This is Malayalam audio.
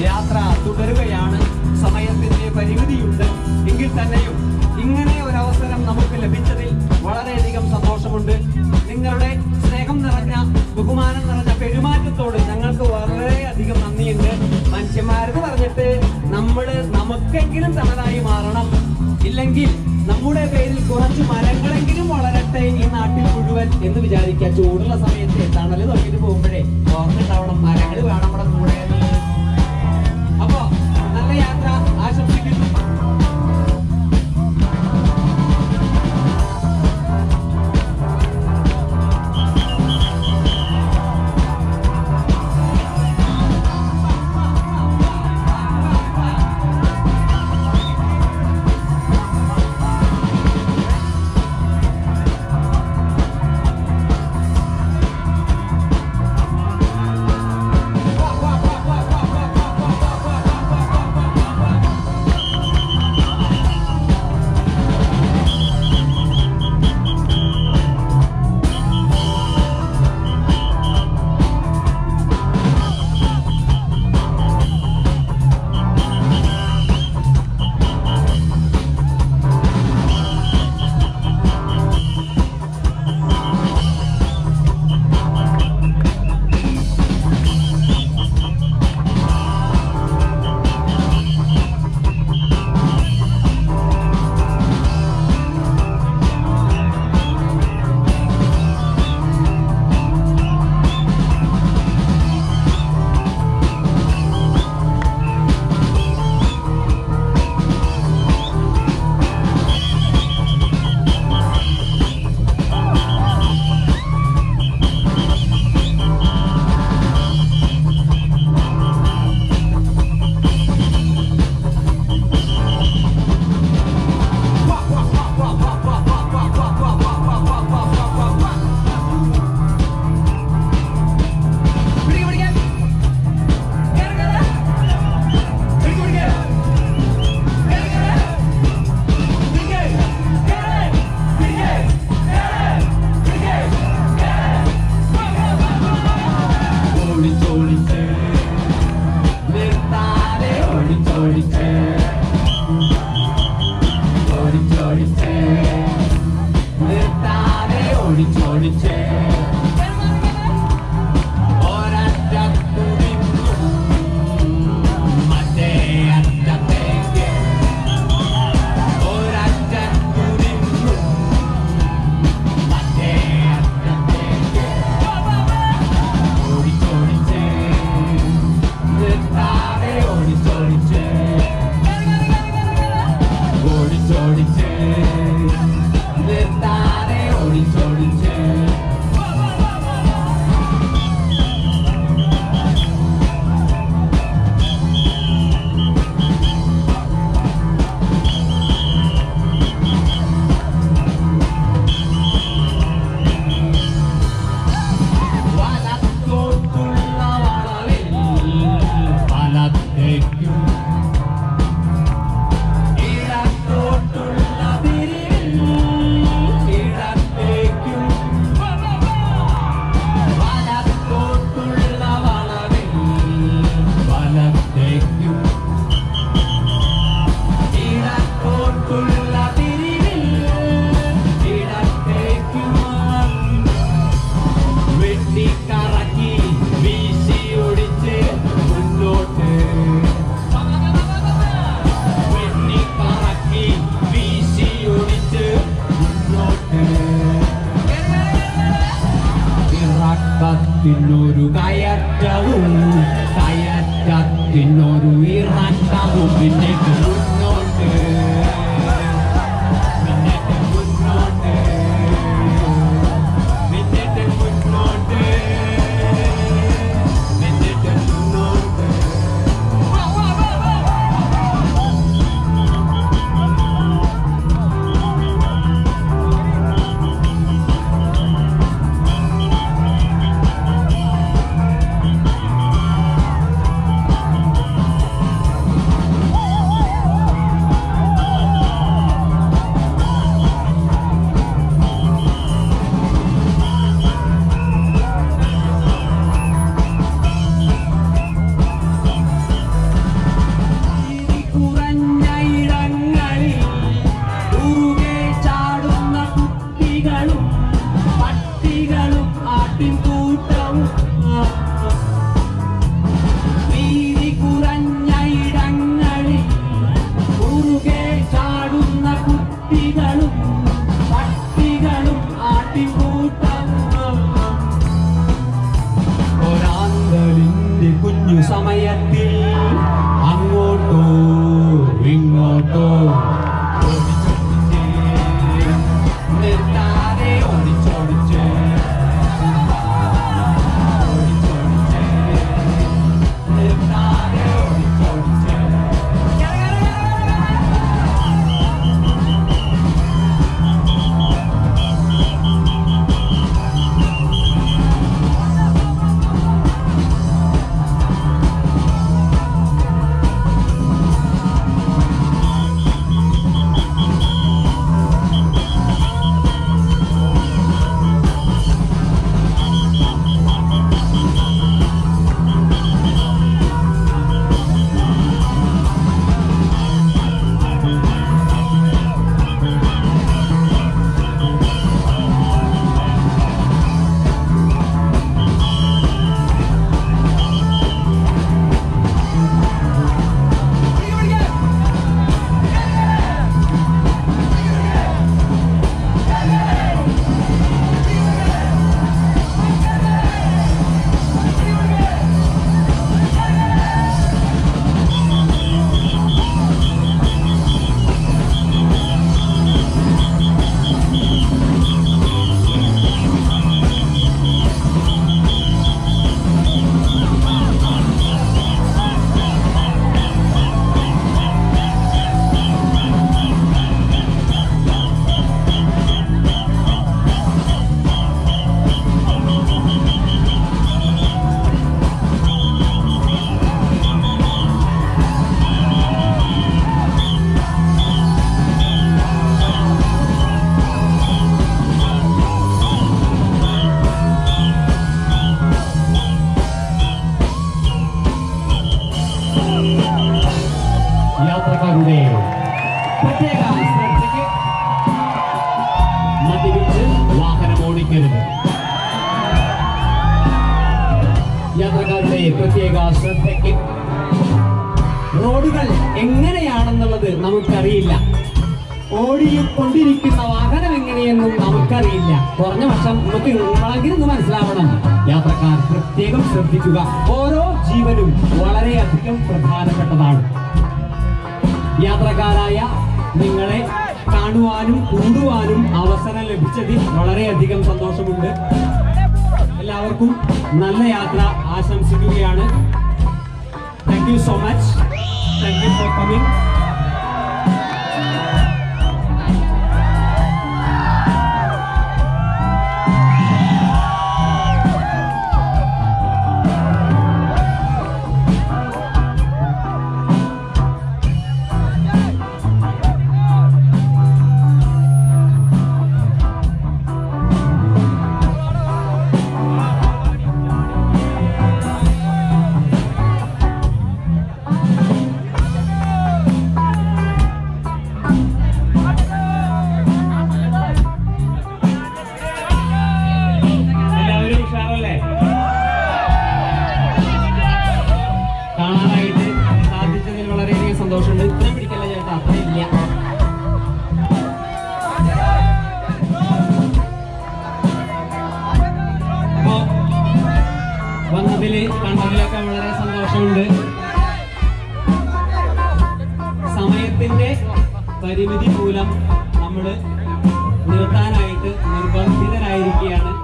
യാത്ര തുടരുകയാണ് സമയത്തിന്റെ പരിമിതിയുണ്ട് എങ്കിൽ തന്നെയും ഇങ്ങനെ ഒരു അവസരം നമുക്ക് ലഭിച്ചതിൽ വളരെയധികം സന്തോഷമുണ്ട് നിങ്ങളുടെ സ്നേഹം നിറഞ്ഞ ബഹുമാനം നിറഞ്ഞ പെരുമാറ്റത്തോട് ഞങ്ങൾക്ക് വളരെയധികം നന്ദിയുണ്ട് മനുഷ്യന്മാരെന്ന് പറഞ്ഞിട്ട് നമ്മൾ നമുക്കെങ്കിലും തണലായി മാറണം ഇല്ലെങ്കിൽ നമ്മുടെ പേരിൽ കുറച്ച് മരങ്ങളെങ്കിലും വളരട്ടെ ഈ നാട്ടിൽ മുഴുവൻ എന്ന് വിചാരിക്കുക ചൂടുള്ള സമയത്ത് തണല് നോക്കിയിട്ട് പോകുമ്പോഴേ ഓർമ്മയുണ്ടാവണം മരങ്ങൾ വേണം നമ്മുടെ കൂടെ എന്നുള്ളത്. അപ്പോ നല്ല യാത്ര ആശംസിക്കുന്നു ഓടിച്ചോടിച്ച് നിർത്താതെ ഓടിച്ചോടിച്ച് ഓടിച്ചോടിച്ച് നിർത്താതെ ഓടിച്ചോടിച്ച് ഒരറ്റത്തു നിന്നും മറ്റേ അറ്റത്തേക്ക് ഒരറ്റത്തു നിന്നും മറ്റേ അറ്റത്തേക്ക് ഓടിച്ചോടിച്ച് നിർത്താതെ ഓടിച്ചോടിച്ച് ഓടിച്ചോടിച്ച് നിർത്താതെ ഓടിച്ചോടിച്ച് വലത്തോട്ടുള്ള വളവിൽ വലത്തേക്കും ഇടത്തോട്ടുള്ള തിരിവിൽ ഇടത്തേക്കും വലത്തോട്ടുള്ള വളവിൽ വലത്തേക്കും ഇടത്തോട്ടുള്ള തിരിവിൽ ഇടത്തേക്കും വെട്ടിക്കറക്കി വീശിയൊടിച്ച് മുന്നോട്ട് വെട്ടിക്കറക്കി വീശിയൊടിച്ച് മുന്നോട്ട് ഇറക്കത്തിനൊരു കയറ്റവും കയറ്റത്തിനൊരു ഇറക്കവും പിന്നേക്ക് മുന്നോട്ട് പിന്നേക്ക് മുന്നോട്ട് മിന്നിട്ട് മുന്നോട്ട് മിന്നിട്ട് മുന്നോട്ട് സമയത്തിൽ അങ്ങോട്ടോ ഇങ്ങോട്ടോ ഓടിച്ചോടിച്ച് നിർത്താതെ ഓടിച്ചോടിച്ച് ഓടിച്ചോടിച്ച് നിർത്താതെ ഓടിച്ചോടിച്ച് യാത്രക്കാരുടെ പ്രത്യേക ശ്രദ്ധയ്ക്ക് മദ്യപിച്ച് വാഹനം ഓടിക്കരുത് യാത്രക്കാരുടെ പ്രത്യേക ശ്രദ്ധയ്ക്ക് റോഡുകൾ എങ്ങനെയാണെന്നുള്ളത് നമുക്കറിയില്ല ഓടിക്കൊണ്ടിരിക്കുന്ന വാഹനം എങ്ങനെയെന്നും നമുക്കറിയില്ല കുറഞ്ഞ പക്ഷം നമുക്ക് നിങ്ങളെങ്കിലും ഒന്ന് മനസ്സിലാവണം യാത്രക്കാർ പ്രത്യേകം ശ്രദ്ധിക്കുക ഓരോ ജീവനും വളരെയധികം പ്രധാനപ്പെട്ടതാണ് യാത്രക്കാരായ നിങ്ങളെ കാണുവാനും കൂടുവാനും അവസരം ലഭിച്ചതിൽ വളരെയധികം സന്തോഷമുണ്ട് എല്ലാവർക്കും നല്ല യാത്ര ആശംസിക്കുകയാണ് thank you so much thank you for coming എല്ലാവരും ഉഷാറല്ലേ കാണാനായിട്ട് സാധിച്ചതിൽ വളരെയധികം സന്തോഷമുണ്ട് ഇത്രയും പിടിക്കല്ല ചേട്ടാ അത്ര ഇല്ല അപ്പോ വന്നതില് കണ്ടതിലൊക്കെ വളരെ സന്തോഷമുണ്ട് സമയത്തിന്റെ പരിമിതി മൂലം നമ്മള് നിർത്താനായിട്ട് നിർബന്ധിതരായിരിക്കുകയാണ്